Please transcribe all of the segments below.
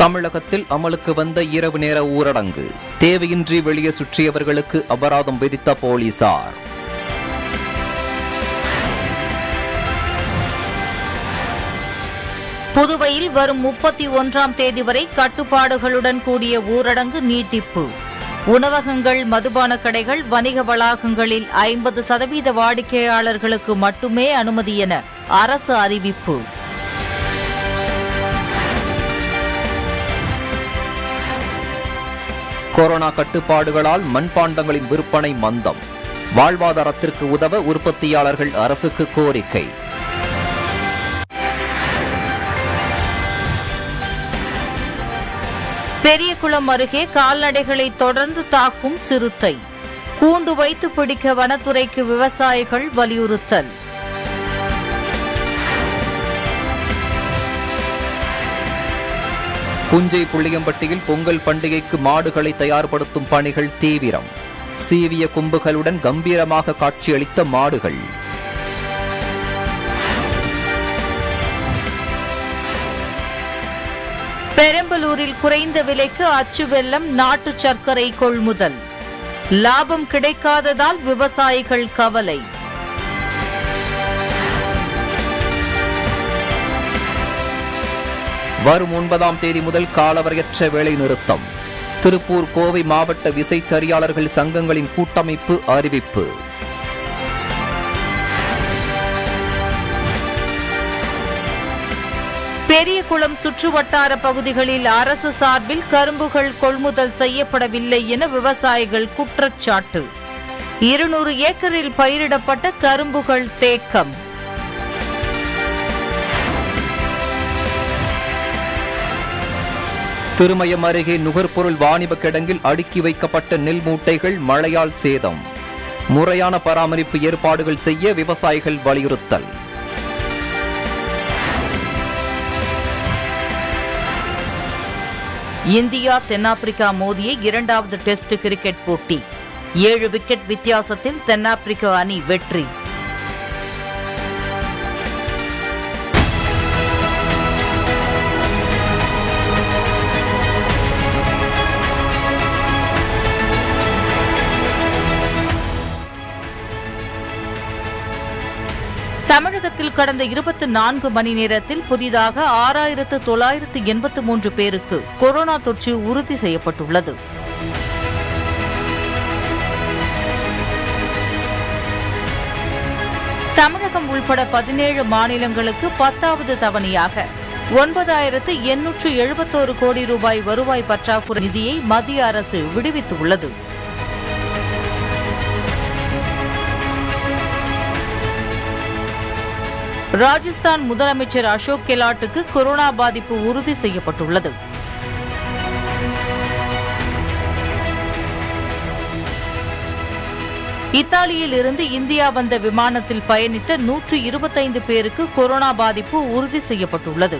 தமிழகத்தில் அமலுக்கு வந்த இரவு நேர ஊரடங்கு தேவையின்றி வெளியே சுற்றியவர்களுக்கு அபராதம் விதித்த போலீசார் புதுவையில் வரும் முப்பத்தி ஒன்றாம் தேதி வரை கட்டுப்பாடுகளுடன் கூடிய ஊரடங்கு நீட்டிப்பு உணவகங்கள் மதுபான கடைகள் வணிக வளாகங்களில் ஐம்பது சதவீத வாடிக்கையாளர்களுக்கு மட்டுமே அனுமதி என அரசு அறிவிப்பு கொரோனா கட்டுப்பாடுகளால் மண்பாண்டங்களின் விற்பனை மந்தம் வாழ்வாதாரத்திற்கு உதவ உற்பத்தியாளர்கள் அரசுக்கு கோரிக்கை பெரியகுளம் அருகே கால்நடைகளை தொடர்ந்து தாக்கும் சிறுத்தை கூண்டு வைத்து பிடிக்க வனத்துறைக்கு விவசாயிகள் வலியுறுத்தல் புஞ்சை புள்ளியம்பட்டியில் பொங்கல் பண்டிகைக்கு மாடுகளை தயார்படுத்தும் பணிகள் தீவிரம் சீவிய கும்புகளுடன் கம்பீரமாக காட்சியளித்த மாடுகள் பெரம்பலூரில் குறைந்த விலைக்கு அச்சு வெல்லம் நாட்டு சர்க்கரை கொள்முதல் லாபம் கிடைக்காததால் விவசாயிகள் கவலை வரும் ஒன்பதாம் தேதி முதல் காலவரையற்ற வேலை நிறுத்தம் திருப்பூர் கோவை மாவட்ட விசைத்தறியாளர்கள் சங்கங்களின் கூட்டமைப்பு அறிவிப்பு பெரியகுளம் சுற்றுவட்டார பகுதிகளில் அரசு சார்பில் கரும்புகள் கொள்முதல் செய்யப்படவில்லை என விவசாயிகள் குற்றச்சாட்டு இருநூறு ஏக்கரில் பயிரிடப்பட்ட கரும்புகள் தேக்கம் திருமயம் அருகே நுகர்பொருள் வாணிப கிடங்கில் அடுக்கி வைக்கப்பட்ட நெல் மூட்டைகள் மழையால் சேதம் முறையான பராமரிப்பு ஏற்பாடுகள் செய்ய விவசாயிகள் வலியுறுத்தல் இந்தியா தென்னாப்பிரிக்கா மோதிய இரண்டாவது டெஸ்ட் கிரிக்கெட் போட்டி ஏழு விக்கெட் வித்தியாசத்தில் தென்னாப்பிரிக்க அணி வெற்றி தமிழகத்தில் கடந்த இருபத்தி நான்கு மணி நேரத்தில் புதிதாக ஆறாயிரத்து தொள்ளாயிரத்து எண்பத்து மூன்று பேருக்கு கொரோனா தொற்று உறுதி செய்யப்பட்டுள்ளது தமிழகம் உள்பட பதினேழு மாநிலங்களுக்கு பத்தாவது தவணையாக ஒன்பதாயிரத்து எண்ணூற்று எழுபத்தோரு கோடி ரூபாய் வருவாய் பற்றாக்குறை நிதியை மத்திய அரசு விடுவித்துள்ளது ராஜஸ்தான் முதலமைச்சர் அசோக் கெலாட்டுக்கு கொரோனா பாதிப்பு உறுதி செய்யப்பட்டுள்ளது இத்தாலியில் இருந்து இந்தியா வந்த விமானத்தில் பயணித்த நூற்று இருபத்தைந்து பேருக்கு கொரோனா பாதிப்பு உறுதி செய்யப்பட்டுள்ளது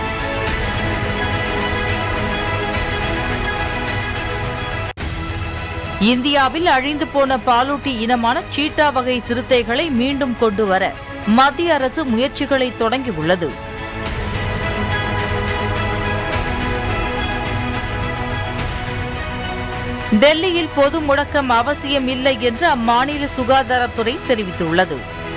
இந்தியாவில் அழிந்து போன பாலூட்டி இனமான சீட்டா வகை சிறுத்தைகளை மீண்டும் கொண்டு வர மத்திய அரசு முயற்சிகளை தொடங்கியுள்ளது டெல்லியில் பொது முடக்கம் அவசியம் இல்லை என்று அம்மாநில சுகாதாரத்துறை தெரிவித்துள்ளது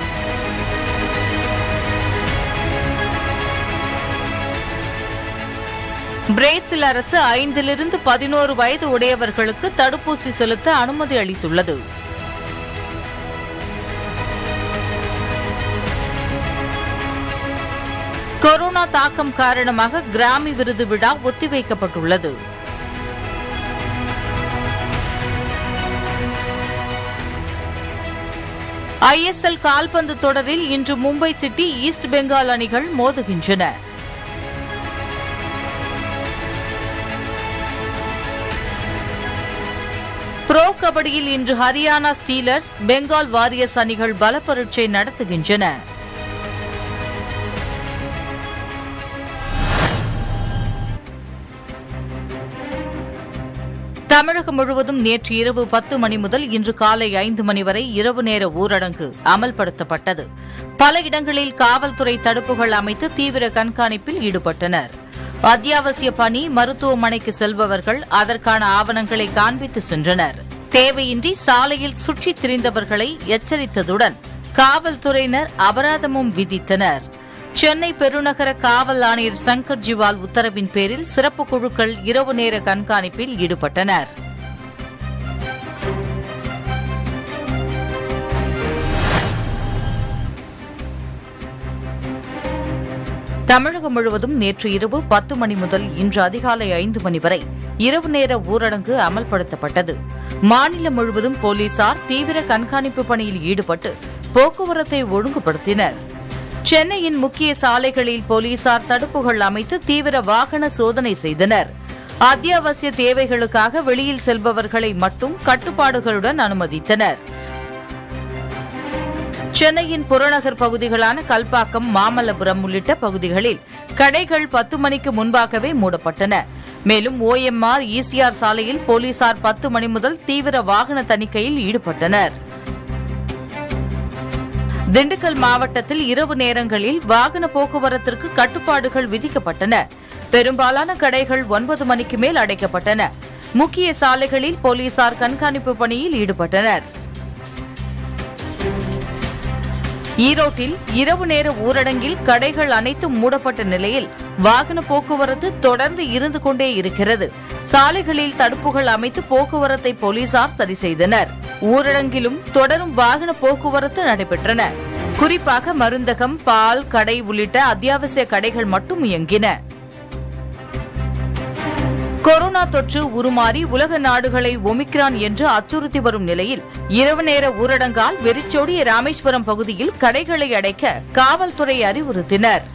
பிரேசில் அரசு ஐந்திலிருந்து பதினோரு வயது உடையவர்களுக்கு தடுப்பூசி செலுத்த அனுமதி அளித்துள்ளது கொரோனா தாக்கம் காரணமாக கிராமி விருது விழா ஒத்திவைக்கப்பட்டுள்ளது ஐஎஸ்எல் கால்பந்து தொடரில் இன்று மும்பை சிட்டி ஈஸ்ட் பெங்கால் அணிகள் மோதுகின்றன ப்ரோ கபடியில் இன்று ஹரியானா ஸ்டீலர்ஸ் பெங்கால் வாரியர்ஸ் அணிகள் பலப்பரீட்சை நடத்துகின்றன தமிழகம் முழுவதும் நேற்று இரவு பத்து மணி முதல் இன்று காலை ஐந்து மணி வரை இரவு நேர ஊரடங்கு அமல்படுத்தப்பட்டது பல இடங்களில் காவல்துறை தடுப்புகள் அமைத்து தீவிர கண்காணிப்பில் ஈடுபட்டனர் அத்தியாவசிய பணி மருத்துவமனைக்கு செல்பவர்கள் அதற்கான ஆவணங்களை காண்பித்து சென்றனர் தேவையின்றி சாலையில் சுற்றித் திரிந்தவர்களை எச்சரித்ததுடன் காவல்துறையினர் அபராதமும் விதித்தனர் சென்னை பெருநகர காவல் ஆணையர் சங்கர் ஜிவால் உத்தரவின் பேரில் சிறப்பு குழுக்கள் இரவு நேர கண்காணிப்பில் ஈடுபட்டனர் தமிழகம் முழுவதும் நேற்று இரவு பத்து மணி முதல் இன்று அதிகாலை ஐந்து மணி வரை இரவு நேர ஊரடங்கு அமல்படுத்தப்பட்டது மாநிலம் முழுவதும் போலீசார் தீவிர கண்காணிப்பு பணியில் ஈடுபட்டு போக்குவரத்தை ஒழுங்குபடுத்தினர் சென்னையின் முக்கிய சாலைகளில் போலீசார் தடுப்புகள் அமைத்து தீவிர வாகன சோதனை செய்தனர் அத்தியாவசிய தேவைகளுக்காக வெளியில் செல்பவர்களை மட்டும் கட்டுப்பாடுகளுடன் அனுமதித்தனர் சென்னையின் புறநகர் பகுதிகளான கல்பாக்கம் மாமல்லபுரம் உள்ளிட்ட பகுதிகளில் கடைகள் பத்து மணிக்கு முன்பாகவே மூடப்பட்டன மேலும் ஓஎம்ஆர் ஈசிஆர் சாலையில் போலீசார் பத்து மணி முதல் தீவிர வாகன தணிக்கையில் ஈடுபட்டனர் திண்டுக்கல் மாவட்டத்தில் இரவு நேரங்களில் வாகன போக்குவரத்திற்கு கட்டுப்பாடுகள் விதிக்கப்பட்டன பெரும்பாலான கடைகள் ஒன்பது மணிக்கு மேல் அடைக்கப்பட்டன முக்கிய சாலைகளில் போலீசார் கண்காணிப்பு பணியில் ஈடுபட்டனர் ஈரோட்டில் இரவு நேர ஊரடங்கில் கடைகள் அனைத்தும் மூடப்பட்ட நிலையில் வாகன போக்குவரத்து தொடர்ந்து இருந்து கொண்டே இருக்கிறது சாலைகளில் தடுப்புகள் அமைத்து போக்குவரத்தை போலீசார் சரி செய்தனர் ஊரடங்கிலும் தொடரும் வாகன போக்குவரத்து நடைபெற்றன குறிப்பாக மருந்தகம் பால் கடை உள்ளிட்ட அத்தியாவசிய கடைகள் மட்டும் இயங்கின கொரோனா தொற்று உருமாறி உலக நாடுகளை ஒமிக்ரான் என்று அச்சுறுத்தி வரும் நிலையில் இரவு நேர ஊரடங்கால் வெறிச்சோடிய ராமேஸ்வரம் பகுதியில் கடைகளை அடைக்க காவல்துறை அறிவுறுத்தினர்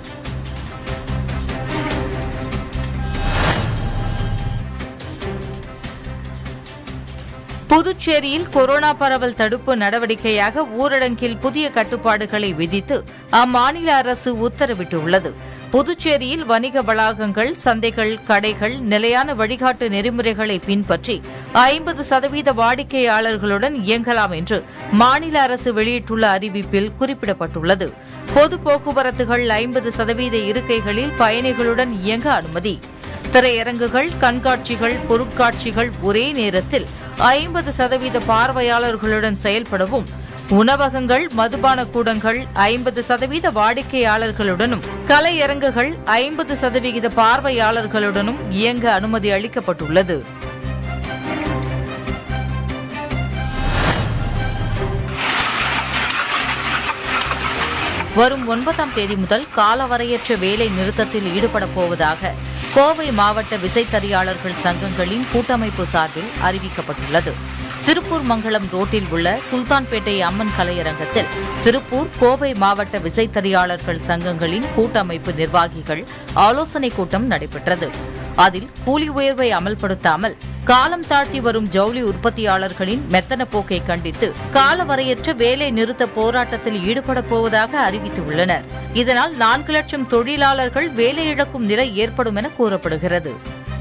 புதுச்சேரியில் கொரோனா பரவல் தடுப்பு நடவடிக்கையாக ஊரடங்கில் புதிய கட்டுப்பாடுகளை விதித்து அம்மாநில அரசு உத்தரவிட்டுள்ளது புதுச்சேரியில் வணிக வளாகங்கள் சந்தைகள் கடைகள் நிலையான வழிகாட்டு நெறிமுறைகளை பின்பற்றி ஐம்பது சதவீத வாடிக்கையாளர்களுடன் இயங்கலாம் என்று மாநில அரசு வெளியிட்டுள்ள அறிவிப்பில் குறிப்பிடப்பட்டுள்ளது பொது போக்குவரத்துகள் ஐம்பது சதவீத இருக்கைகளில் பயணிகளுடன் இயங்க அனுமதி திரையரங்குகள் கண்காட்சிகள் பொருட்காட்சிகள் ஒரே நேரத்தில் ஐம்பது சதவீத பார்வையாளர்களுடன் செயல்படவும் உணவகங்கள் மதுபான கூடங்கள் ஐம்பது சதவீத வாடிக்கையாளர்களுடனும் கலையரங்குகள் ஐம்பது சதவிகித பார்வையாளர்களுடனும் இயங்க அனுமதி அளிக்கப்பட்டுள்ளது வரும் ஒன்பதாம் தேதி முதல் காலவரையற்ற வேலை நிறுத்தத்தில் ஈடுபடப் போவதாக கோவை மாவட்ட விசைத்தறியாளர்கள் சங்கங்களின் கூட்டமைப்பு சார்பில் அறிவிக்கப்பட்டுள்ளது திருப்பூர் மங்கலம் ரோட்டில் உள்ள சுல்தான்பேட்டை அம்மன் கலையரங்கத்தில் திருப்பூர் கோவை மாவட்ட விசைத்தறியாளர்கள் சங்கங்களின் கூட்டமைப்பு நிர்வாகிகள் ஆலோசனைக் கூட்டம் நடைபெற்றது அதில் கூலி உயர்வை அமல்படுத்தாமல் காலம் தாழ்த்தி வரும் ஜவுளி உற்பத்தியாளர்களின் மெத்தன போக்கை கண்டித்து காலவரையற்ற வேலை நிறுத்த போராட்டத்தில் ஈடுபடப் போவதாக அறிவித்துள்ளனர் இதனால் நான்கு லட்சம் தொழிலாளர்கள் வேலை இழக்கும் நிலை ஏற்படும் என கூறப்படுகிறது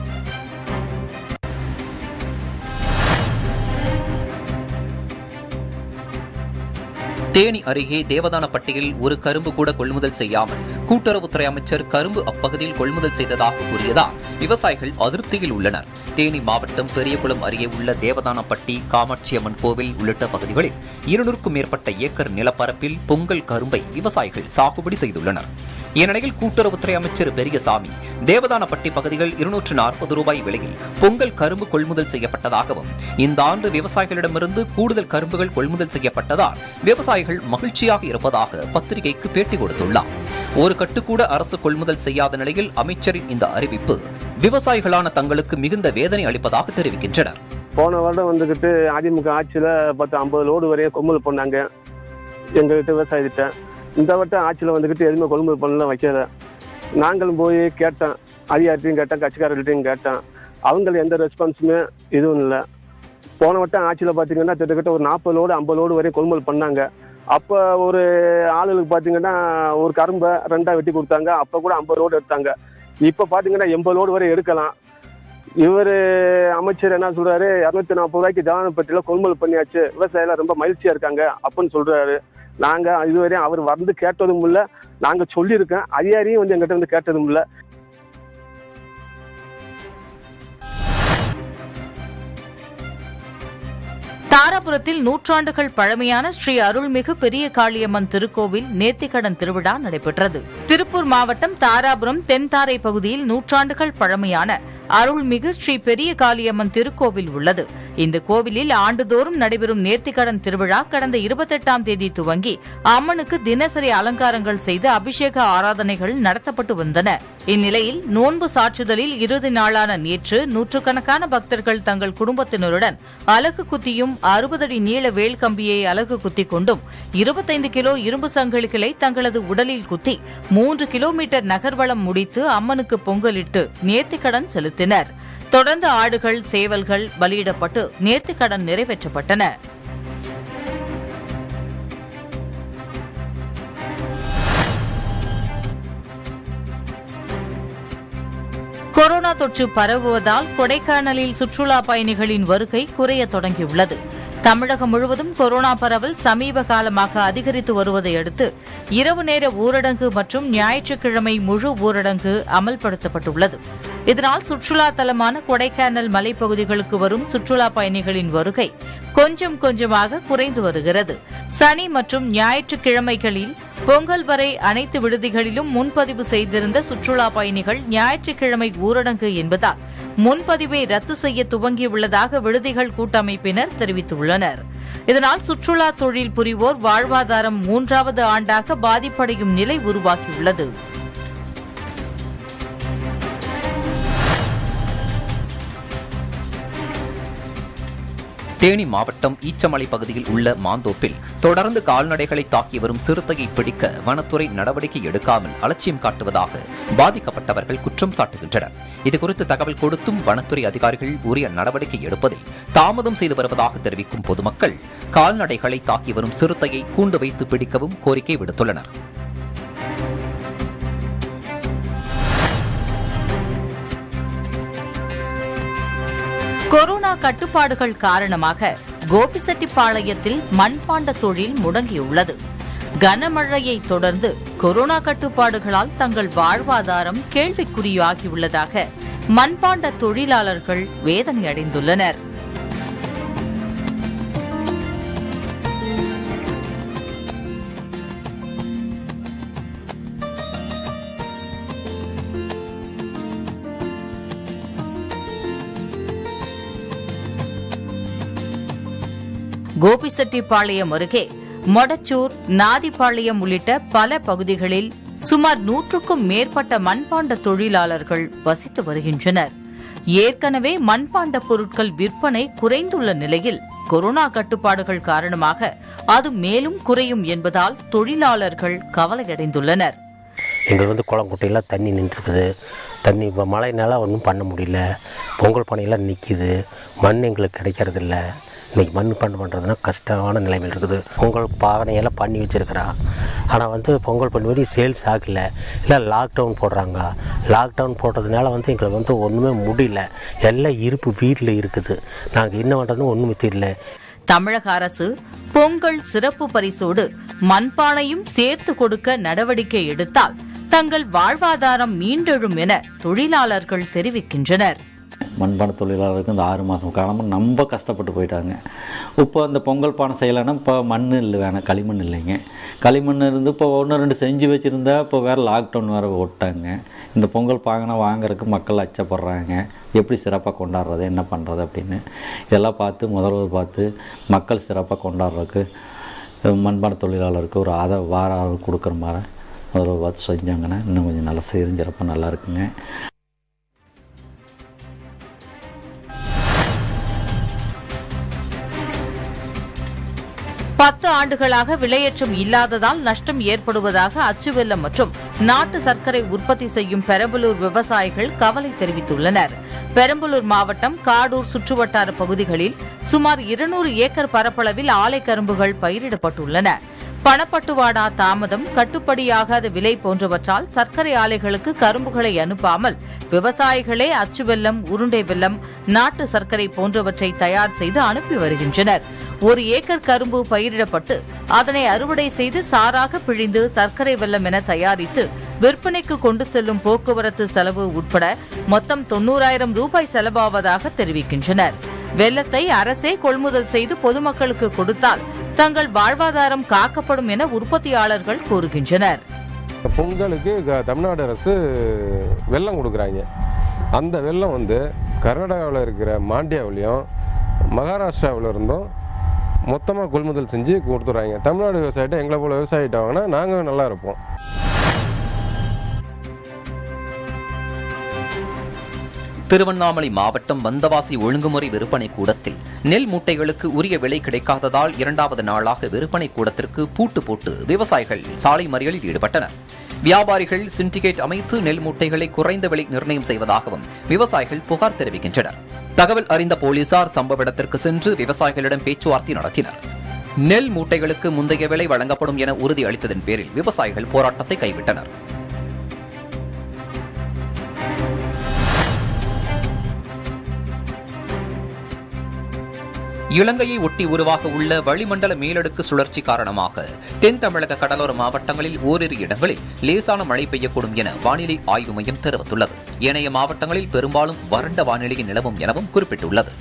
தேனி அருகே தேவதானப்பட்டியில் ஒரு கரும்பு கூட கொள்முதல் செய்யாமல் கூட்டுறவுத்துறை அமைச்சர் கரும்பு அப்பகுதியில் கொள்முதல் செய்ததாக கூறியதால் விவசாயிகள் அதிருப்தியில் உள்ளனர் தேனி மாவட்டம் பெரியகுளம் அருகே உள்ள தேவதானப்பட்டி காமாட்சியம்மன் கோவில் உள்ளிட்ட பகுதிகளில் இருநூறுக்கும் மேற்பட்ட ஏக்கர் நிலப்பரப்பில் பொங்கல் கரும்பை விவசாயிகள் சாகுபடி செய்துள்ளனர் இந்நிலையில் கூட்டுறவுத்துறை அமைச்சர் பெரியசாமி தேவதானப்பட்டி பகுதிகள் இருநூற்று நாற்பது ரூபாய் விலையில் பொங்கல் கரும்பு கொள்முதல் செய்யப்பட்டதாகவும் இந்த ஆண்டு விவசாயிகளிடமிருந்து கூடுதல் கரும்புகள் கொள்முதல் செய்யப்பட்டதால் விவசாயிகள் மகிழ்ச்சியாக இருப்பதாக பத்திரிகைக்கு பேட்டி கொடுத்துள்ளார் ஒரு கட்டுக்கூட அரசு கொள்முதல் செய்யாத நிலையில் அமைச்சரின் இந்த அறிவிப்பு விவசாயிகளான தங்களுக்கு மிகுந்த வேதனை அளிப்பதாக தெரிவிக்கின்றனர் போன வருடம் வந்துக்கிட்டு அதிமுக ஆட்சியில் பத்து ஐம்பது லோடு வரையும் கொள்முதல் பண்ணாங்க எங்ககிட்ட விவசாயிகிட்ட இந்த வட்டம் ஆட்சியில் வந்துக்கிட்டு எதுவுமே கொள்முதல் பண்ணலாம் வைக்கல நாங்களும் போய் கேட்டோம் அதிகாரிட்டையும் கேட்டோம் கட்சிக்காரர்கள்ட்டையும் கேட்டோம் அவங்க எந்த ரெஸ்பான்ஸுமே இதுவும் இல்லை போன வட்டம் ஆட்சியில் பார்த்தீங்கன்னா கிட்டத்தட்ட ஒரு நாற்பது லோடு ஐம்பது லோடு வரையும் கொள்முதல் பண்ணாங்க அப்போ ஒரு ஆளுகளுக்கு பார்த்தீங்கன்னா ஒரு கரும்பை ரெண்டாக வெட்டி கொடுத்தாங்க அப்போ கூட ஐம்பது லோடு எடுத்தாங்க இப்போ பார்த்தீங்கன்னா எண்பது லோடு வரை எடுக்கலாம் இவர் அமைச்சர் என்ன சொல்றாரு இரநூத்தி நாற்பது ரூபாய்க்கு ஜவானப்பட்டியில் கொள்முதல் பண்ணியாச்சு விவசாயிகள் ரொம்ப மகிழ்ச்சியா இருக்காங்க அப்படின்னு சொல்றாரு நாங்க இதுவரையும் அவர் வந்து கேட்டதும் இல்லை நாங்க சொல்லியிருக்கோம் அதிகாரியும் வந்து எங்கிட்ட வந்து கேட்டதும் இல்லை தாராபுரத்தில் நூற்றாண்டுகள் பழமையான ஸ்ரீ அருள்மிகு பெரிய காளியம்மன் திருக்கோவில் நேர்த்திக்கடன் திருவிழா நடைபெற்றது திருப்பூர் மாவட்டம் தாராபுரம் தென்தாரை பகுதியில் நூற்றாண்டுகள் பழமையான அருள்மிகு ஸ்ரீ பெரிய காளியம்மன் திருக்கோவில் உள்ளது இந்த கோவிலில் ஆண்டுதோறும் நடைபெறும் நேர்த்திக்கடன் திருவிழா கடந்த இருபத்தெட்டாம் தேதி துவங்கி அம்மனுக்கு தினசரி அலங்காரங்கள் செய்து அபிஷேக ஆராதனைகள் நடத்தப்பட்டு வந்தன இந்நிலையில் நோன்பு சாற்றுதலில் இறுதி நாளான நேற்று நூற்றுக்கணக்கான பக்தர்கள் தங்கள் குடும்பத்தினருடன் அலகு குத்தியும் அறுபது அடி நீள வேல் கம்பியை அலகு குத்திக் கொண்டும் இருபத்தைந்து கிலோ இரும்பு சங்கிலிகளை தங்களது உடலில் குத்தி மூன்று கிலோமீட்டர் நகர்வலம் முடித்து அம்மனுக்கு பொங்கலிட்டு நேர்த்திக்கடன் செலுத்தினர் தொடர்ந்து ஆடுகள் சேவல்கள் பலியிடப்பட்டு நேர்த்திக்கடன் நிறைவேற்றப்பட்டன கொரோனா தொற்று பரவுவதால் கொடைக்கானலில் சுற்றுலா பயணிகளின் வருகை குறைய தொடங்கியுள்ளது தமிழகம் முழுவதும் கொரோனா பரவல் சமீப காலமாக அதிகரித்து வருவதை அடுத்து இரவு நேர ஊரடங்கு மற்றும் ஞாயிற்றுக்கிழமை முழு ஊரடங்கு அமல்படுத்தப்பட்டுள்ளது இதனால் சுற்றுலா தலமான கொடைக்கானல் மலைப்பகுதிகளுக்கு வரும் சுற்றுலா பயணிகளின் வருகை கொஞ்சம் கொஞ்சமாக குறைந்து வருகிறது சனி மற்றும் ஞாயிற்றுக்கிழமைகளில் பொங்கல் வரை அனைத்து விடுதிகளிலும் முன்பதிவு செய்திருந்த சுற்றுலா பயணிகள் ஞாயிற்றுக்கிழமை ஊரடங்கு என்பதால் முன்பதிவை ரத்து செய்ய துவங்கியுள்ளதாக விடுதிகள் கூட்டமைப்பினர் தெரிவித்துள்ளனர் இதனால் சுற்றுலா தொழில் புரிவோர் வாழ்வாதாரம் மூன்றாவது ஆண்டாக பாதிப்படையும் நிலை உருவாகியுள்ளது தேனி மாவட்டம் ஈச்சமலை பகுதியில் உள்ள மாந்தோப்பில் தொடர்ந்து கால்நடைகளை தாக்கி வரும் சிறுத்தையை பிடிக்க வனத்துறை நடவடிக்கை எடுக்காமல் அலட்சியம் காட்டுவதாக பாதிக்கப்பட்டவர்கள் குற்றம் சாட்டுகின்றனர் இதுகுறித்து தகவல் கொடுத்தும் வனத்துறை அதிகாரிகள் உரிய நடவடிக்கை எடுப்பதில் தாமதம் செய்து வருவதாக தெரிவிக்கும் பொதுமக்கள் கால்நடைகளை தாக்கி வரும் சிறுத்தையை கூண்டு வைத்து பிடிக்கவும் கோரிக்கை விடுத்துள்ளனர் கொரோனா கட்டுப்பாடுகள் காரணமாக கோபிசெட்டிப்பாளையத்தில் மண்பாண்ட தொழில் முடங்கியுள்ளது கனமழையை தொடர்ந்து கொரோனா கட்டுப்பாடுகளால் தங்கள் வாழ்வாதாரம் கேள்விக்குறியாகியுள்ளதாக மண்பாண்ட தொழிலாளர்கள் வேதனை அடைந்துள்ளனர் கோபிசெட்டிப்பாளையம் அருகே மொடச்சூர் நாதிப்பாளையம் உள்ளிட்ட பல பகுதிகளில் சுமார் நூற்றுக்கும் மேற்பட்ட மண்பாண்ட தொழிலாளர்கள் வசித்து வருகின்றனர் ஏற்கனவே மண்பாண்ட பொருட்கள் விற்பனை குறைந்துள்ள நிலையில் கொரோனா கட்டுப்பாடுகள் காரணமாக அது மேலும் குறையும் என்பதால் தொழிலாளர்கள் கவலையடைந்துள்ளனர் எங்களுக்கு வந்து குளம் குட்டையெல்லாம் தண்ணி நின்றுருக்குது தண்ணி இப்போ மழைனால ஒன்றும் பண்ண முடியல பொங்கல் பானையெல்லாம் நிற்கிது மண் எங்களுக்கு கிடைக்கிறதில்ல இன்றைக்கி மண் பண்ண பண்ணுறதுனா கஷ்டமான நிலைமையில் இருக்குது பொங்கல் பானையெல்லாம் பண்ணி வச்சுருக்கிறா ஆனால் வந்து பொங்கல் பண்ணி சேல்ஸ் ஆகலை இல்லை லாக்டவுன் போடுறாங்க லாக்டவுன் போட்டதுனால வந்து எங்களுக்கு வந்து ஒன்றுமே முடியல எல்லாம் இருப்பு வீட்டில் இருக்குது நாங்கள் என்ன பண்ணுறதுன்னு ஒன்றுமே தெரியல தமிழக அரசு பொங்கல் சிறப்பு பரிசோடு மண்பானையும் சேர்த்து கொடுக்க நடவடிக்கை எடுத்தால் தங்கள் வாழ்வாதாரம் மீண்டெழும் என தொழிலாளர்கள் தெரிவிக்கின்றனர் மண்பான தொழிலாளருக்கு இந்த ஆறு மாதம் காலமாக ரொம்ப கஷ்டப்பட்டு போயிட்டாங்க இப்போ அந்த பொங்கல் பானை செய்யலைன்னா இப்போ மண் இல்லை வேணாம் களிமண் இல்லைங்க களிமண் இருந்து இப்போ ஒன்று ரெண்டு செஞ்சு வச்சுருந்தா இப்போ வேறு லாக்டவுன் வேறு விட்டாங்க இந்த பொங்கல் பாங்கனை வாங்குறதுக்கு மக்கள் அச்சப்படுறாங்க எப்படி சிறப்பாக கொண்டாடுறது என்ன பண்ணுறது அப்படின்னு இதெல்லாம் பார்த்து முதல்வர் பார்த்து மக்கள் சிறப்பாக கொண்டாடுறதுக்கு மண்பான தொழிலாளருக்கு ஒரு ஆதரவு வார ஆதரவு கொடுக்குற மாதிரி முதல்வர் பார்த்து செஞ்சாங்கன்னா இன்னும் கொஞ்சம் நல்லா செய்யும் சிறப்பாக நல்லா இருக்குங்க பத்து ஆண்டுகளாக விலையேற்றம் இல்லாததால் நஷ்டம் ஏற்படுவதாக அச்சுவெல்லம் மற்றும் நாட்டு சர்க்கரை உற்பத்தி செய்யும் பெரம்பலூர் விவசாயிகள் கவலை தெரிவித்துள்ளனர் பெரம்பலூர் மாவட்டம் காடூர் சுற்றுவட்டார பகுதிகளில் சுமார் இருநூறு ஏக்கர் பரப்பளவில் ஆலைக்கரும்புகள் பயிரிடப்பட்டுள்ளன பணப்பட்டுவாடா தாமதம் கட்டுப்படியாகாத விலை போன்றவற்றால் சர்க்கரை ஆலைகளுக்கு கரும்புகளை அனுப்பாமல் விவசாயிகளே அச்சு வெல்லம் உருண்டை வெல்லம் நாட்டு சர்க்கரை போன்றவற்றை தயார் செய்து அனுப்பி வருகின்றனர் ஒரு ஏக்கர் கரும்பு பயிரிடப்பட்டு அதனை அறுவடை செய்து சாராக பிழிந்து சர்க்கரை வெல்லம் என தயாரித்து விற்பனைக்கு கொண்டு செல்லும் போக்குவரத்து செலவு உட்பட மொத்தம் தொன்னூறாயிரம் ரூபாய் செலவாவதாக தெரிவிக்கின்றனர் வெள்ளத்தை அரசே கொள்முதல் செய்து பொதுமக்களுக்கு கொடுத்தால் தங்கள் வாழ்வாதாரம் காக்கப்படும் என உற்பத்தியாளர்கள் கூறுகின்றனர் பொங்கலுக்கு க- தமிழ்நாடு அரசு வெல்லம் கொடுக்குறாங்க அந்த வெல்லம் வந்து கர்நாடகாவில் இருக்கிற மாண்டியாவிலையும் மகாராஷ்டிராவில் இருந்தும் மொத்தமாக கொள்முதல் செஞ்சு கொடுத்துட்றாங்க தமிழ்நாடு விவசாயிட்ட எங்களை போல விவசாயிட்ட வாங்கினா நாங்கள் நல்லா இருப்போம் திருவண்ணாமலை மாவட்டம் வந்தவாசி ஒழுங்குமுறை விற்பனை கூடத்தில் நெல் மூட்டைகளுக்கு உரிய விலை கிடைக்காததால் இரண்டாவது நாளாக விற்பனை கூடத்திற்கு பூட்டு போட்டு விவசாயிகள் சாலை மறியலில் ஈடுபட்டனர் வியாபாரிகள் சிண்டிகேட் அமைத்து நெல் மூட்டைகளை குறைந்த விலை நிர்ணயம் செய்வதாகவும் விவசாயிகள் புகார் தெரிவிக்கின்றனர் தகவல் அறிந்த போலீசார் சம்பவ இடத்திற்கு சென்று விவசாயிகளிடம் பேச்சுவார்த்தை நடத்தினர் நெல் மூட்டைகளுக்கு முந்தைய விலை வழங்கப்படும் என உறுதி அளித்ததன் பேரில் விவசாயிகள் போராட்டத்தை கைவிட்டனர் இலங்கையை ஒட்டி உருவாக உள்ள வளிமண்டல மேலடுக்கு சுழற்சி காரணமாக தென் தமிழக கடலோர மாவட்டங்களில் ஓரிரு இடங்களில் லேசான மழை பெய்யக்கூடும் என வானிலை ஆய்வு மையம் தெரிவித்துள்ளது ஏனைய மாவட்டங்களில் பெரும்பாலும் வறண்ட வானிலையை நிலவும் எனவும் குறிப்பிட்டுள்ளது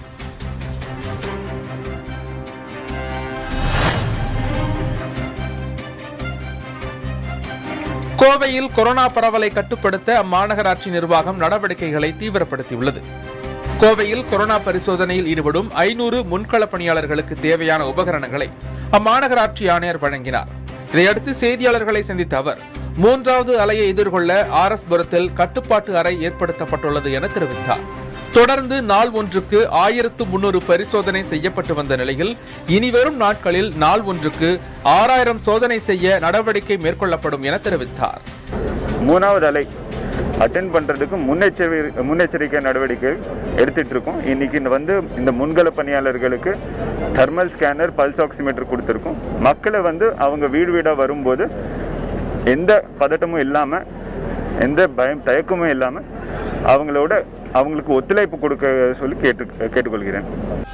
கோவையில் கொரோனா பரவலை கட்டுப்படுத்த அம்மாநகராட்சி நிர்வாகம் நடவடிக்கைகளை தீவிரப்படுத்தியுள்ளது கோவையில் கொரோனா பரிசோதனையில் ஈடுபடும் ஐநூறு முன்களப் பணியாளர்களுக்கு தேவையான உபகரணங்களை அம்மாநகராட்சி ஆணையர் வழங்கினார் இதையடுத்து செய்தியாளர்களை சந்தித்த அவர் மூன்றாவது அலையை எதிர்கொள்ள ஆர் எஸ் புரத்தில் கட்டுப்பாட்டு அறை ஏற்படுத்தப்பட்டுள்ளது என தெரிவித்தார் தொடர்ந்து நாள் ஒன்றுக்கு ஆயிரத்து முன்னூறு பரிசோதனை செய்யப்பட்டு வந்த நிலையில் இனிவரும் நாட்களில் நாள் ஒன்றுக்கு ஆறாயிரம் சோதனை செய்ய நடவடிக்கை மேற்கொள்ளப்படும் என தெரிவித்தார் மூணாவது அலை அட்டென்ட் பண்றதுக்கு முன்னெச்சரி முன்னெச்சரிக்கை நடவடிக்கை எடுத்துட்டு இருக்கோம் இன்னைக்கு இந்த வந்து இந்த முன்கள பணியாளர்களுக்கு தெர்மல் ஸ்கேனர் பல்ஸ் ஆக்சிமீட்டர் கொடுத்துருக்கோம் மக்களை வந்து அவங்க வீடு வீடா வரும்போது எந்த பதட்டமும் இல்லாம எந்த பயம் தயக்கமும் இல்லாம அவங்களோட அவங்களுக்கு ஒத்துழைப்பு கொடுக்க சொல்லி கேட்டு கேட்டுக்கொள்கிறேன்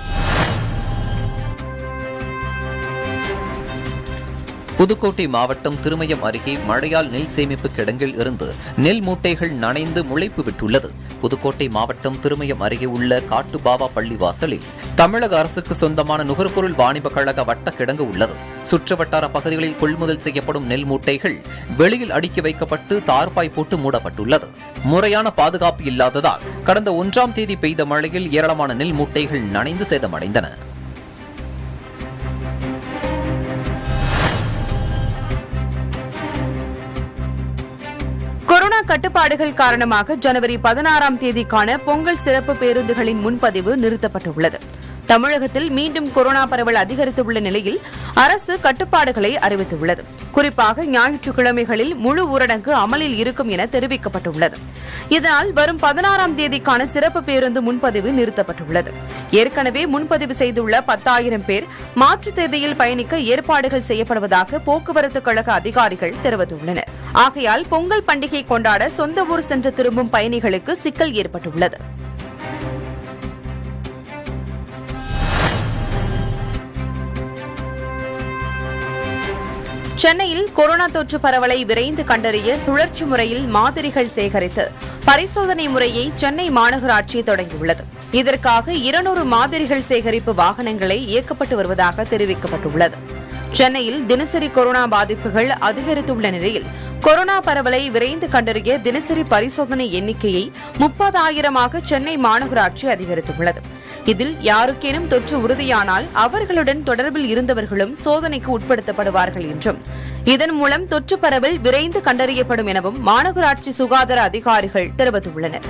புதுக்கோட்டை மாவட்டம் திருமயம் அருகே மழையால் நெல் சேமிப்பு கிடங்கில் இருந்து நெல் மூட்டைகள் நனைந்து முளைப்பு விட்டுள்ளது புதுக்கோட்டை மாவட்டம் திருமயம் அருகே உள்ள காட்டுபாவா பள்ளிவாசலில் தமிழக அரசுக்கு சொந்தமான நுகர்பொருள் வாணிப கழக வட்ட கிடங்கு உள்ளது சுற்றுவட்டார பகுதிகளில் கொள்முதல் செய்யப்படும் நெல் மூட்டைகள் வெளியில் அடுக்கி வைக்கப்பட்டு தார்பாய் போட்டு மூடப்பட்டுள்ளது முறையான பாதுகாப்பு இல்லாததால் கடந்த ஒன்றாம் தேதி பெய்த மழையில் ஏராளமான நெல் மூட்டைகள் நனைந்து சேதமடைந்தன கொரோனா கட்டுப்பாடுகள் காரணமாக ஜனவரி பதினாறாம் தேதிக்கான பொங்கல் சிறப்பு பேருந்துகளின் முன்பதிவு நிறுத்தப்பட்டுள்ளது தமிழகத்தில் மீண்டும் கொரோனா பரவல் அதிகரித்துள்ள நிலையில் அரசு கட்டுப்பாடுகளை அறிவித்துள்ளது குறிப்பாக ஞாயிற்றுக்கிழமைகளில் முழு ஊரடங்கு அமலில் இருக்கும் என தெரிவிக்கப்பட்டுள்ளது இதனால் வரும் பதினாறாம் தேதிக்கான சிறப்பு பேருந்து முன்பதிவு நிறுத்தப்பட்டுள்ளது ஏற்கனவே முன்பதிவு செய்துள்ள பத்தாயிரம் பேர் மாற்றுத் தேதியில் பயணிக்க ஏற்பாடுகள் செய்யப்படுவதாக போக்குவரத்து கழக அதிகாரிகள் தெரிவித்துள்ளனர் ஆகையால் பொங்கல் பண்டிகை கொண்டாட சொந்த ஊர் சென்று திரும்பும் பயணிகளுக்கு சிக்கல் ஏற்பட்டுள்ளது சென்னையில் கொரோனா தொற்று பரவலை விரைந்து கண்டறிய சுழற்சி முறையில் மாதிரிகள் சேகரித்து பரிசோதனை முறையை சென்னை மாநகராட்சி தொடங்கியுள்ளது இதற்காக இருநூறு மாதிரிகள் சேகரிப்பு வாகனங்களை இயக்கப்பட்டு வருவதாக தெரிவிக்கப்பட்டுள்ளது சென்னையில் தினசரி கொரோனா பாதிப்புகள் அதிகரித்துள்ள நிலையில் கொரோனா பரவலை விரைந்து கண்டறிய தினசரி பரிசோதனை எண்ணிக்கையை முப்பதாயிரமாக சென்னை மாநகராட்சி அதிகரித்துள்ளது இதில் யாருக்கேனும் தொற்று உறுதியானால் அவர்களுடன் தொடர்பில் இருந்தவர்களும் சோதனைக்கு உட்படுத்தப்படுவார்கள் என்றும் இதன் மூலம் தொற்று பரவல் விரைந்து கண்டறியப்படும் எனவும் மாநகராட்சி சுகாதார அதிகாரிகள் தெரிவித்துள்ளனர்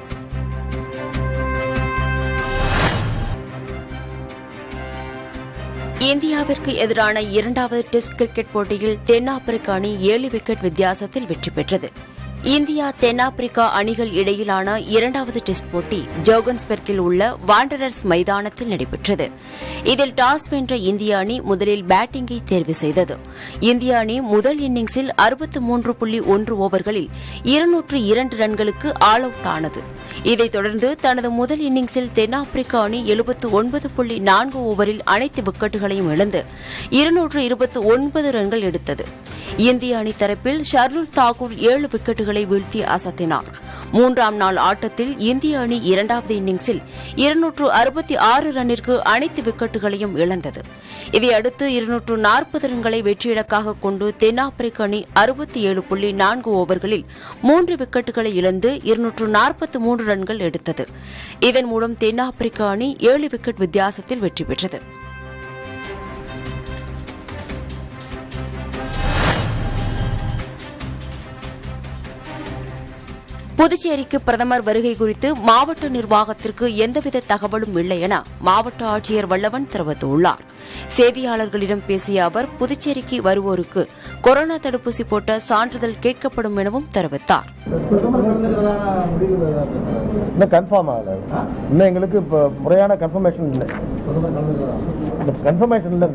இந்தியாவிற்கு எதிரான இரண்டாவது டெஸ்ட் கிரிக்கெட் போட்டியில் தென்னாப்பிரிக்க அணி ஏழு விக்கெட் வித்தியாசத்தில் வெற்றி பெற்றது இந்தியா தென்னாப்பிரிக்கா அணிகள் இடையிலான இரண்டாவது டெஸ்ட் போட்டி ஜோகன்ஸ்பெர்க்கில் உள்ள வாண்டரர்ஸ் மைதானத்தில் நடைபெற்றது இதில் டாஸ் வென்ற இந்திய அணி முதலில் பேட்டிங்கை தேர்வு செய்தது இந்திய அணி முதல் இன்னிங்ஸில் அறுபத்து மூன்று புள்ளி ஒன்று ஓவர்களில் இருநூற்று இரண்டு ரன்களுக்கு ஆல் அவுட் ஆனது இதைத் தொடர்ந்து தனது முதல் இன்னிங்ஸில் தென்னாப்பிரிக்க அணி எழுபத்து ஒன்பது புள்ளி நான்கு ஓவரில் அனைத்து விக்கெட்டுகளையும் இழந்து இருநூற்று இருபத்து ஒன்பது ரன்கள் எடுத்தது இந்திய அணி தரப்பில் ஷர்துல் தாக்கூர் ஏழு விக்கெட்டுகளை வீழ்த்தி அசத்தினார் மூன்றாம் நாள் ஆட்டத்தில் இந்திய அணி இரண்டாவது இன்னிங்ஸில் இருநூற்று அறுபத்தி ஆறு ரன்னிற்கு அனைத்து விக்கெட்டுகளையும் இழந்தது இதையடுத்து இருநூற்று நாற்பது ரன்களை வெற்றியிலக்காக கொண்டு தென்னாப்பிரிக்க அணி அறுபத்தி ஏழு புள்ளி நான்கு ஓவர்களில் மூன்று விக்கெட்டுகளை இழந்து இருநூற்று நாற்பத்தி மூன்று ரன்கள் எடுத்தது இதன் மூலம் தென்னாப்பிரிக்க அணி ஏழு விக்கெட் வித்தியாசத்தில் வெற்றி பெற்றது புதுச்சேரிக்கு பிரதமர் வருகை குறித்து மாவட்ட நிர்வாகத்திற்கு எந்தவித தகவலும் இல்லை என மாவட்ட ஆட்சியர் வல்லவன் தெரிவித்துள்ளார் செய்தியாளர்களிடம் பேசிய அவர் புதுச்சேரிக்கு வருவோருக்கு கொரோனா தடுப்பூசி போட்ட சான்றிதழ் கேட்கப்படும் எனவும் தெரிவித்தார் இன்னும் கன்ஃபார்ம் ஆகல இன்னும் எங்களுக்கு இப்போ முறையான கன்ஃபர்மேஷன் இல்லை கன்ஃபர்மேஷன் இல்லை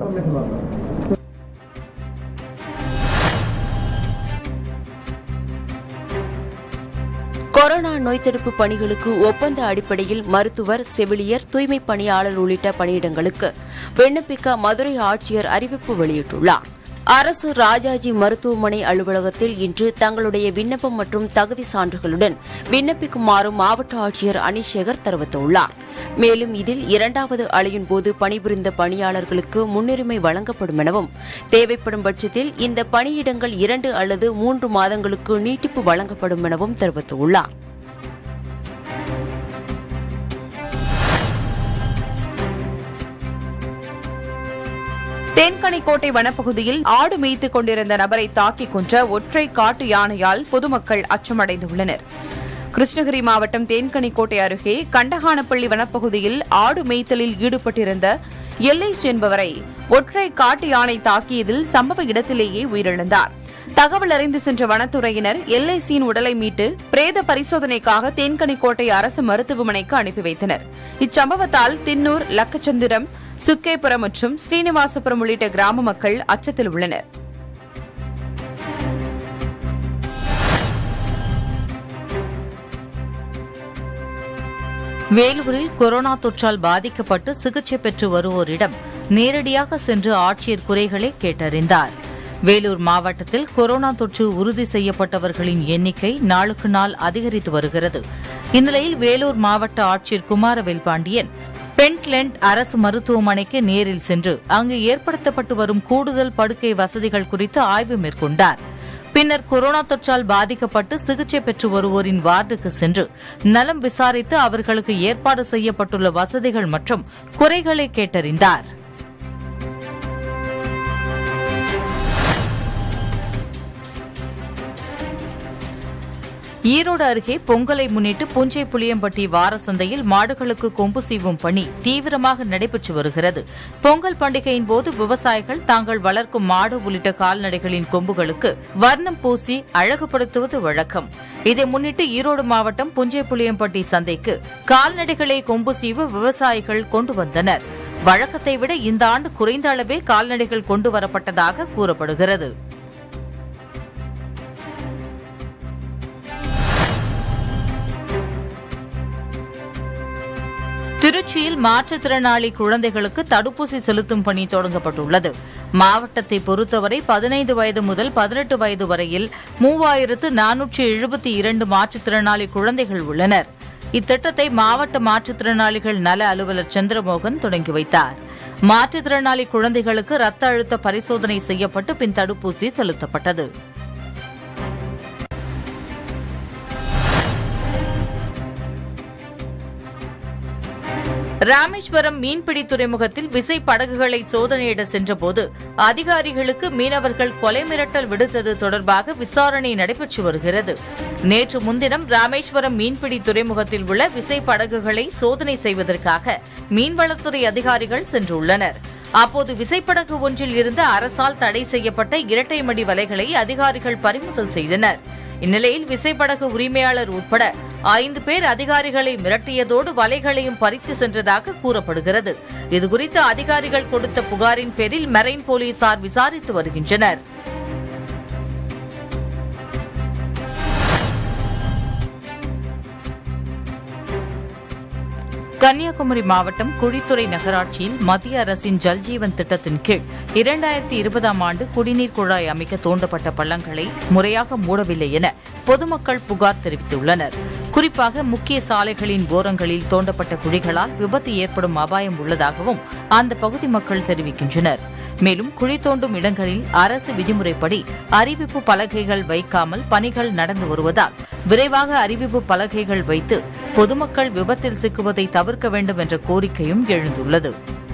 கொரோனா நோய் தடுப்பு பணிகளுக்கு ஒப்பந்த அடிப்படையில் மருத்துவர் செவிலியர் தூய்மை பணியாளர் உள்ளிட்ட பணியிடங்களுக்கு விண்ணப்பிக்க மதுரை ஆட்சியர் அறிவிப்பு வெளியிட்டுள்ளார் அரசு ராஜாஜி மருத்துவமனை அலுவலகத்தில் இன்று தங்களுடைய விண்ணப்பம் மற்றும் தகுதி சான்றுகளுடன் விண்ணப்பிக்குமாறு மாவட்ட ஆட்சியர் அனிஷேகர் தெரிவித்துள்ளார் மேலும் இதில் இரண்டாவது அலையின் போது பணிபுரிந்த பணியாளர்களுக்கு முன்னுரிமை வழங்கப்படும் எனவும் தேவைப்படும் பட்சத்தில் இந்த பணியிடங்கள் இரண்டு அல்லது மூன்று மாதங்களுக்கு நீட்டிப்பு வழங்கப்படும் எனவும் தெரிவித்துள்ளார் தேன்கனிக்கோட்டை வனப்பகுதியில் ஆடு மேய்த்துக் கொண்டிருந்த நபரை தாக்கிக் கொன்ற ஒற்றை காட்டு யானையால் பொதுமக்கள் அச்சமடைந்துள்ளனர் கிருஷ்ணகிரி மாவட்டம் தேன்கனிக்கோட்டை அருகே கண்டகானப்பள்ளி வனப்பகுதியில் ஆடு மேய்த்தலில் ஈடுபட்டிருந்த எல்லைஸ் என்பவரை ஒற்றை காட்டு யானை தாக்கியதில் சம்பவ இடத்திலேயே உயிரிழந்தார் தகவல் அறிந்து சென்ற வனத்துறையினர் எல்ஐசியின் உடலை மீட்டு பிரேத பரிசோதனைக்காக தேன்கனிக்கோட்டை அரசு மருத்துவமனைக்கு அனுப்பி வைத்தனர் இச்சம்பவத்தால் தின்னூர் லக்கச்சந்திரம் சுக்கேபுரம் மற்றும் ஸ்ரீனிவாசபுரம் உள்ளிட்ட கிராம மக்கள் அச்சத்தில் உள்ளனர் வேலூரில் கொரோனா தொற்றால் பாதிக்கப்பட்டு சிகிச்சை பெற்று வருவோரிடம் நேரடியாக சென்று ஆட்சியர் குறைகளை கேட்டறிந்தார் வேலூர் மாவட்டத்தில் கொரோனா தொற்று உறுதி செய்யப்பட்டவர்களின் எண்ணிக்கை நாளுக்கு நாள் அதிகரித்து வருகிறது இந்நிலையில் வேலூர் மாவட்ட ஆட்சியர் குமாரவேல் பாண்டியன் பென்ட்லெண்ட் அரசு மருத்துவமனைக்கு நேரில் சென்று அங்கு ஏற்படுத்தப்பட்டு வரும் கூடுதல் படுக்கை வசதிகள் குறித்து ஆய்வு மேற்கொண்டார் பின்னர் கொரோனா தொற்றால் பாதிக்கப்பட்டு சிகிச்சை பெற்று வருவோரின் வார்டுக்கு சென்று நலம் விசாரித்து அவர்களுக்கு ஏற்பாடு செய்யப்பட்டுள்ள வசதிகள் மற்றும் குறைகளை கேட்டறிந்தார் ஈரோடு அருகே பொங்கலை முன்னிட்டு புஞ்சை புளியம்பட்டி வார சந்தையில் மாடுகளுக்கு கொம்பு சீவும் பணி தீவிரமாக நடைபெற்று வருகிறது பொங்கல் பண்டிகையின் போது விவசாயிகள் தாங்கள் வளர்க்கும் மாடு உள்ளிட்ட கால்நடைகளின் கொம்புகளுக்கு வர்ணம் பூசி அழகுபடுத்துவது வழக்கம் இதை முன்னிட்டு ஈரோடு மாவட்டம் புஞ்சை புளியம்பட்டி சந்தைக்கு கால்நடைகளை கொம்பு சீவ விவசாயிகள் கொண்டு வந்தனர் வழக்கத்தை விட இந்த ஆண்டு குறைந்த அளவே கால்நடைகள் கொண்டு வரப்பட்டதாக கூறப்படுகிறது திருச்சியில் மாற்றுத்திறனாளி குழந்தைகளுக்கு தடுப்பூசி செலுத்தும் பணி தொடங்கப்பட்டுள்ளது மாவட்டத்தை பொறுத்தவரை பதினைந்து வயது முதல் பதினெட்டு வயது வரையில் மூவாயிரத்து நானூற்று எழுபத்தி இரண்டு மாற்றுத்திறனாளி குழந்தைகள் உள்ளனர் இத்திட்டத்தை மாவட்ட மாற்றுத்திறனாளிகள் நல அலுவலர் சந்திரமோகன் தொடங்கி வைத்தார் மாற்றுத்திறனாளி குழந்தைகளுக்கு ரத்த அழுத்த பரிசோதனை செய்யப்பட்டு பின் தடுப்பூசி செலுத்தப்பட்டது ராமேஸ்வரம் மீன்பிடி துறைமுகத்தில் விசை படகுகளை சோதனையிட சென்றபோது அதிகாரிகளுக்கு மீனவர்கள் கொலை மிரட்டல் விடுத்தது தொடர்பாக விசாரணை நடைபெற்று வருகிறது நேற்று முன்தினம் ராமேஸ்வரம் மீன்பிடி துறைமுகத்தில் உள்ள விசை படகுகளை சோதனை செய்வதற்காக மீன்வளத்துறை அதிகாரிகள் சென்றுள்ளனர் அப்போது விசைப்படகு ஒன்றில் இருந்து அரசால் தடை செய்யப்பட்ட இரட்டை மடி வலைகளை அதிகாரிகள் பறிமுதல் செய்தனர் இந்நிலையில் விசைப்படகு உரிமையாளர் உட்பட ஐந்து பேர் அதிகாரிகளை மிரட்டியதோடு வலைகளையும் பறித்து சென்றதாக கூறப்படுகிறது இதுகுறித்து அதிகாரிகள் கொடுத்த புகாரின் பேரில் மெரைன் போலீசார் விசாரித்து வருகின்றனர் கன்னியாகுமரி மாவட்டம் குழித்துறை நகராட்சியில் மத்திய அரசின் ஜல்ஜீவன் திட்டத்தின் கீழ் இரண்டாயிரத்தி இருபதாம் ஆண்டு குடிநீர் குழாய் அமைக்க தோண்டப்பட்ட பள்ளங்களை முறையாக மூடவில்லை என பொதுமக்கள் புகார் தெரிவித்துள்ளனர் குறிப்பாக முக்கிய சாலைகளின் ஓரங்களில் தோண்டப்பட்ட குழிகளால் விபத்து ஏற்படும் அபாயம் உள்ளதாகவும் அந்த பகுதி மக்கள் தெரிவிக்கின்றனர் மேலும் குழி தோண்டும் இடங்களில் அரசு விதிமுறைப்படி அறிவிப்பு பலகைகள் வைக்காமல் பணிகள் நடந்து வருவதால் விரைவாக அறிவிப்பு பலகைகள் வைத்து பொதுமக்கள் விபத்தில் சிக்குவதை தவிர்க்க வேண்டும் என்ற கோரிக்கையும் எழுந்துள்ளது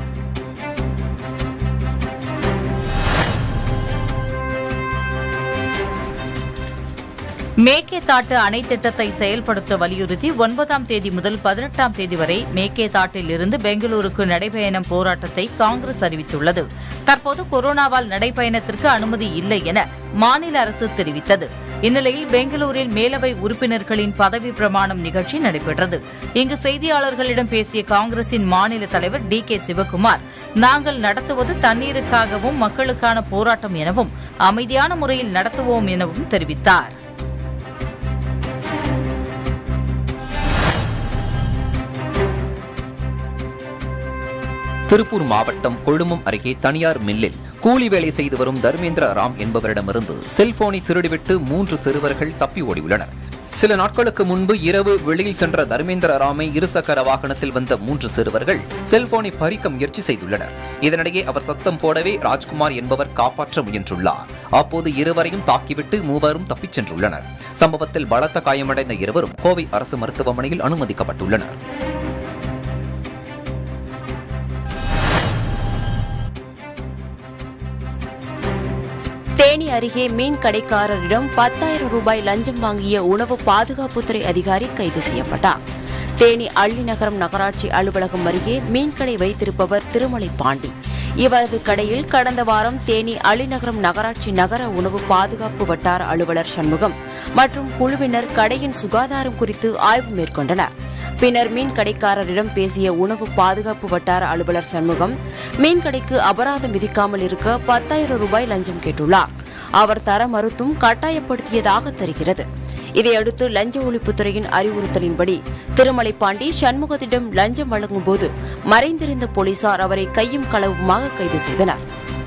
மேக்கேதாட்டு அணை திட்டத்தை செயல்படுத்த வலியுறுத்தி ஒன்பதாம் தேதி முதல் பதினெட்டாம் தேதி வரை மேக்கேதாட்டில் இருந்து பெங்களூருக்கு நடைபயணம் போராட்டத்தை காங்கிரஸ் அறிவித்துள்ளது தற்போது கொரோனாவால் நடைபயணத்திற்கு அனுமதி இல்லை என மாநில அரசு தெரிவித்தது இந்நிலையில் பெங்களூரில் மேலவை உறுப்பினர்களின் பதவி பிரமாணம் நிகழ்ச்சி நடைபெற்றது இங்கு செய்தியாளர்களிடம் பேசிய காங்கிரசின் மாநில தலைவர் டி கே சிவக்குமார் நாங்கள் நடத்துவது தண்ணீருக்காகவும் மக்களுக்கான போராட்டம் எனவும் அமைதியான முறையில் நடத்துவோம் எனவும் தெரிவித்தார் திருப்பூர் மாவட்டம் கொழுமம் அருகே தனியார் மில்லில் கூலி வேலை செய்து வரும் தர்மேந்திர ராம் என்பவரிடமிருந்து செல்போனை திருடிவிட்டு மூன்று சிறுவர்கள் தப்பி ஓடியுள்ளனர் சில நாட்களுக்கு முன்பு இரவு வெளியில் சென்ற தர்மேந்திர ராமை இருசக்கர வாகனத்தில் வந்த மூன்று சிறுவர்கள் செல்போனை பறிக்க முயற்சி செய்துள்ளனர் இதனிடையே அவர் சத்தம் போடவே ராஜ்குமார் என்பவர் காப்பாற்ற முயன்றுள்ளார் அப்போது இருவரையும் தாக்கிவிட்டு மூவரும் தப்பிச் சென்றுள்ளனர் சம்பவத்தில் பலத்த காயமடைந்த இருவரும் கோவை அரசு மருத்துவமனையில் அனுமதிக்கப்பட்டுள்ளனர் தேனி அருகே மீன் கடைக்காரரிடம் பத்தாயிரம் ரூபாய் லஞ்சம் வாங்கிய உணவு பாதுகாப்புத்துறை அதிகாரி கைது செய்யப்பட்டார் தேனி அள்ளிநகரம் நகராட்சி அலுவலகம் அருகே மீன் கடை வைத்திருப்பவர் திருமலை பாண்டி இவரது கடையில் கடந்த வாரம் தேனி அள்ளிநகரம் நகராட்சி நகர உணவு பாதுகாப்பு வட்டார அலுவலர் சண்முகம் மற்றும் குழுவினர் கடையின் சுகாதாரம் குறித்து ஆய்வு மேற்கொண்டனர் பின்னர் மீன் கடைக்காரரிடம் பேசிய உணவு பாதுகாப்பு வட்டார அலுவலர் சண்முகம் மீன் கடைக்கு அபராதம் விதிக்காமல் இருக்க பத்தாயிரம் ரூபாய் லஞ்சம் கேட்டுள்ளார் அவர் தர மறுத்தும் கட்டாயப்படுத்தியதாக தெரிகிறது இதையடுத்து லஞ்ச ஒழிப்புத்துறையின் அறிவுறுத்தலின்படி திருமலை பாண்டி சண்முகத்திடம் லஞ்சம் வழங்கும்போது மறைந்திருந்த போலீசார் அவரை கையும் களவுமாக கைது செய்தனர்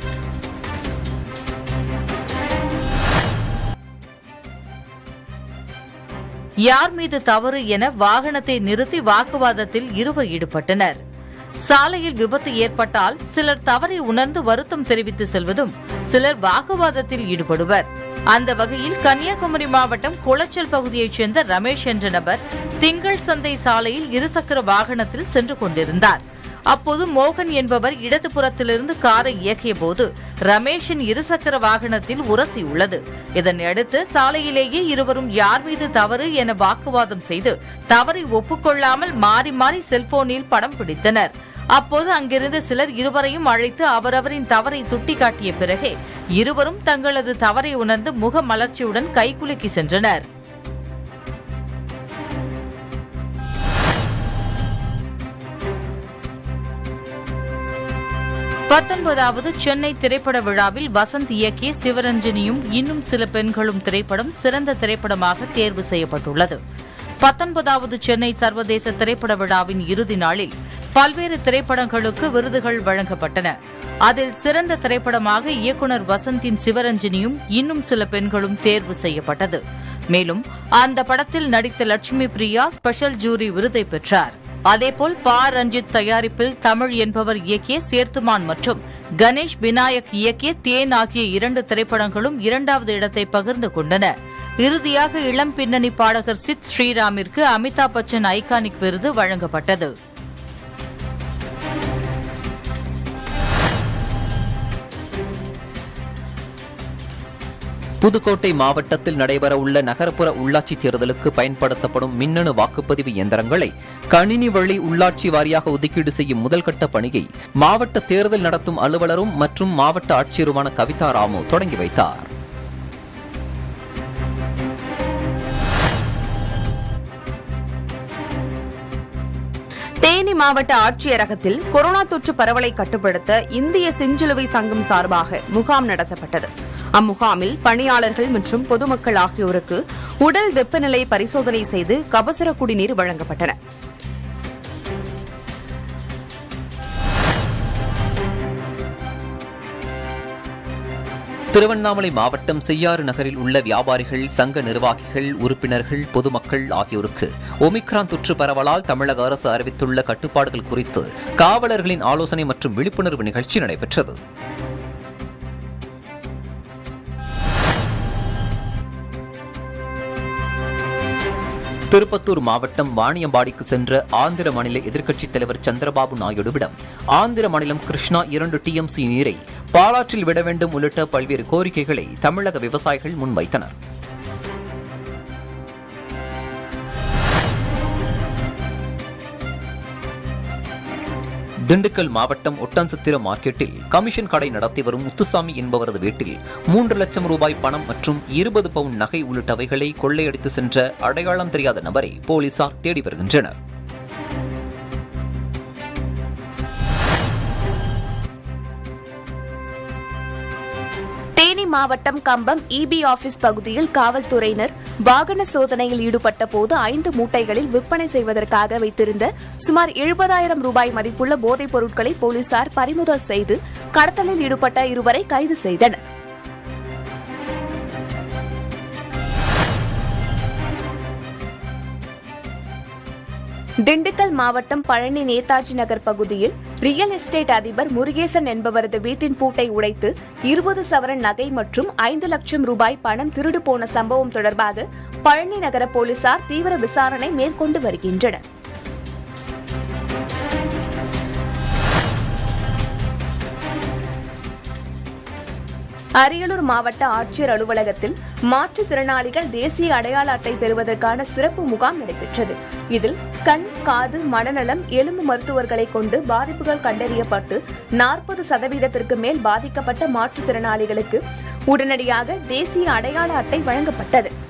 யார் மீது தவறு என வாகனத்தை நிறுத்தி வாக்குவாதத்தில் இருவர் ஈடுபட்டனர் சாலையில் விபத்து ஏற்பட்டால் சிலர் தவறை உணர்ந்து வருத்தம் தெரிவித்து செல்வதும் சிலர் வாக்குவாதத்தில் ஈடுபடுவர் அந்த வகையில் கன்னியாகுமரி மாவட்டம் குளச்சல் பகுதியைச் சேர்ந்த ரமேஷ் என்ற நபர் திங்கள் சந்தை சாலையில் இருசக்கர வாகனத்தில் சென்று கொண்டிருந்தார் அப்போது மோகன் என்பவர் இடதுபுறத்திலிருந்து காரை இயக்கிய போது ரமேஷின் இருசக்கர வாகனத்தில் உரசியுள்ளது இதனையடுத்து சாலையிலேயே இருவரும் யார் மீது தவறு என வாக்குவாதம் செய்து தவறை ஒப்புக்கொள்ளாமல் மாறி மாறி செல்போனில் படம் பிடித்தனர் அப்போது அங்கிருந்த சிலர் இருவரையும் அழைத்து அவரவரின் தவறை சுட்டிக்காட்டிய பிறகே இருவரும் தங்களது தவறை உணர்ந்து முக மலர்ச்சியுடன் கைகுலுக்கி சென்றனர் பத்தொன்பதாவது சென்னை திரைப்பட விழாவில் வசந்த் இயக்கிய சிவரஞ்சனியும் இன்னும் சில பெண்களும் திரைப்படம் சிறந்த திரைப்படமாக தேர்வு செய்யப்பட்டுள்ளது பத்தொன்பதாவது சென்னை சர்வதேச திரைப்பட விழாவின் இறுதி நாளில் பல்வேறு திரைப்படங்களுக்கு விருதுகள் வழங்கப்பட்டன அதில் சிறந்த திரைப்படமாக இயக்குனர் வசந்தின் சிவரஞ்சனியும் இன்னும் சில பெண்களும் தேர்வு செய்யப்பட்டது மேலும் அந்த படத்தில் நடித்த லட்சுமி பிரியா ஸ்பெஷல் ஜூரி விருதை பெற்றார் அதேபோல் பா ரஞ்சித் தயாரிப்பில் தமிழ் என்பவர் இயக்கிய சேர்த்துமான் மற்றும் கணேஷ் விநாயக் இயக்கிய தேன் ஆகிய இரண்டு திரைப்படங்களும் இரண்டாவது இடத்தை பகிர்ந்து கொண்டன இறுதியாக இளம் பின்னணி பாடகர் சித் ஸ்ரீராமிற்கு அமிதாப் பச்சன் ஐகானிக் விருது வழங்கப்பட்டது புதுக்கோட்டை மாவட்டத்தில் நடைபெறவுள்ள நகர்ப்புற உள்ளாட்சி தேர்தலுக்கு பயன்படுத்தப்படும் மின்னணு வாக்குப்பதிவு இயந்திரங்களை கணினி வழி உள்ளாட்சி வாரியாக ஒதுக்கீடு செய்யும் முதல்கட்ட பணியை மாவட்ட தேர்தல் நடத்தும் அலுவலரும் மற்றும் மாவட்ட ஆட்சியருமான கவிதா ராமு தொடங்கி வைத்தார் தேனி மாவட்ட ஆட்சியரகத்தில் கொரோனா தொற்று பரவலை கட்டுப்படுத்த இந்திய செஞ்சிலுவை சங்கம் சார்பாக முகாம் நடத்தப்பட்டது அம்முகாமில் பணியாளர்கள் மற்றும் பொதுமக்கள் ஆகியோருக்கு உடல் வெப்பநிலை பரிசோதனை செய்து கபசுர குடிநீர் வழங்கப்பட்டன திருவண்ணாமலை மாவட்டம் செய்யாறு நகரில் உள்ள வியாபாரிகள் சங்க நிர்வாகிகள் உறுப்பினர்கள் பொதுமக்கள் ஆகியோருக்கு ஒமிக்ரான் தொற்று பரவலால் தமிழக அரசு அறிவித்துள்ள கட்டுப்பாடுகள் குறித்து காவலர்களின் ஆலோசனை மற்றும் விழிப்புணர்வு நிகழ்ச்சி நடைபெற்றது திருப்பத்தூர் மாவட்டம் வாணியம்பாடிக்கு சென்ற ஆந்திர மாநில எதிர்க்கட்சித் தலைவர் சந்திரபாபு நாயுடுவிடம் ஆந்திர மாநிலம் கிருஷ்ணா இரண்டு டிஎம்சி நீரை பாலாற்றில் விட வேண்டும் உள்ளிட்ட பல்வேறு கோரிக்கைகளை தமிழக விவசாயிகள் முன்வைத்தனர் திண்டுக்கல் மாவட்டம் ஒட்டன்சத்திர மார்க்கெட்டில் கமிஷன் கடை நடத்தி வரும் முத்துசாமி என்பவரது வீட்டில் மூன்று லட்சம் ரூபாய் பணம் மற்றும் இருபது பவுன் நகை உள்ளிட்டவைகளை கொள்ளையடித்து சென்ற அடையாளம் தெரியாத நபரை போலீசார் தேடி வருகின்றனர் தேனி மாவட்டம் கம்பம் இபி ஆபீஸ் பகுதியில் காவல்துறையினர் வாகன சோதனையில் ஈடுபட்ட போது ஐந்து மூட்டைகளில் விற்பனை செய்வதற்காக வைத்திருந்த சுமார் எழுபதாயிரம் ரூபாய் மதிப்புள்ள போதைப் பொருட்களை போலீசார் பறிமுதல் செய்து கடத்தலில் ஈடுபட்ட இருவரை கைது செய்தனர் திண்டுக்கல் மாவட்டம் பழனி நேதாஜி நகர் பகுதியில் ரியல் எஸ்டேட் அதிபர் முருகேசன் என்பவரது வீட்டின் பூட்டை உடைத்து இருபது சவரன் நகை மற்றும் ஐந்து லட்சம் ரூபாய் பணம் திருடு போன சம்பவம் தொடர்பாக பழனி நகர போலீசார் தீவிர விசாரணை மேற்கொண்டு வருகின்றனர் அரியலூர் மாவட்ட ஆட்சியர் அலுவலகத்தில் மாற்றுத்திறனாளிகள் தேசிய அடையாள அட்டை பெறுவதற்கான சிறப்பு முகாம் நடைபெற்றது இதில் கண் காது மனநலம் எலும்பு மருத்துவர்களை கொண்டு பாதிப்புகள் கண்டறியப்பட்டு நாற்பது சதவீதத்திற்கு மேல் பாதிக்கப்பட்ட மாற்றுத்திறனாளிகளுக்கு உடனடியாக தேசிய அடையாள அட்டை வழங்கப்பட்டது